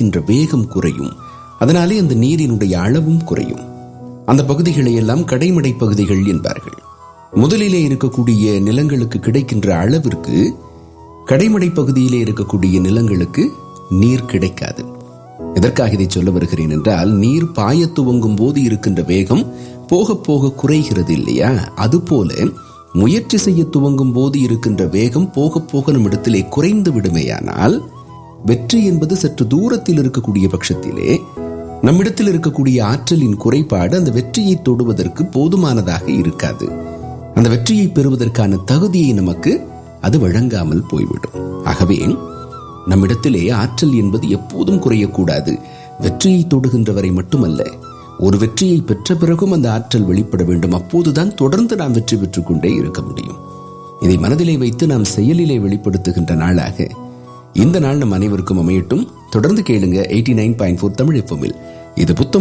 பாய்கின்ற வேகம் குறையும் அதனாலே அந்த நீரினுடைய அளவும் குறையும் அந்த பகுதிகளை எல்லாம் கடைமடை பகுதிகள் என்பார்கள் முதலிலே இருக்கக்கூடிய நிலங்களுக்கு கிடைக்கின்ற அளவிற்கு கடைமடை பகுதியிலே இருக்கக்கூடிய நிலங்களுக்கு நீர் கிடைக்காது எதற்காக இதை சொல்ல வருகிறேன் என்றால் நீர் பாய துவங்கும் போது இருக்கின்ற வேகம் போக போக குறைகிறது இல்லையா அதுபோல முயற்சி செய்ய துவங்கும் போது இருக்கின்ற வேகம் போக போக நம்மிடத்திலே குறைந்து விடுமேயானால் வெற்றி என்பது சற்று தூரத்தில் இருக்கக்கூடிய பட்சத்திலே நம்மிடத்தில் இருக்கக்கூடிய ஆற்றலின் குறைபாடு அந்த வெற்றியை தொடுவதற்கு போதுமானதாக இருக்காது அந்த வெற்றியை பெறுவதற்கான தகுதியை நமக்கு அது வழங்காமல் போய்விடும் ஆகவே நம்மிடத்திலே ஆற்றல் என்பது எப்போதும் குறையக்கூடாது வெற்றியை தொடுகின்ற வரை மட்டுமல்ல ஒரு வெற்றியை பெற்ற பிறகும் அந்த ஆற்றல் வெளிப்பட வேண்டும் அப்போதுதான் தொடர்ந்து நாம் வெற்றி பெற்றுக் கொண்டே இருக்க முடியும் இதை மனதிலே வைத்து நாம் செயலிலே வெளிப்படுத்துகின்ற நாளாக இந்த நாள் நம் அனைவருக்கும் அமையட்டும் தொடர்ந்து கேளுங்க eighty nine point four Tamil எஃப்எம்மில் இது புத்தம்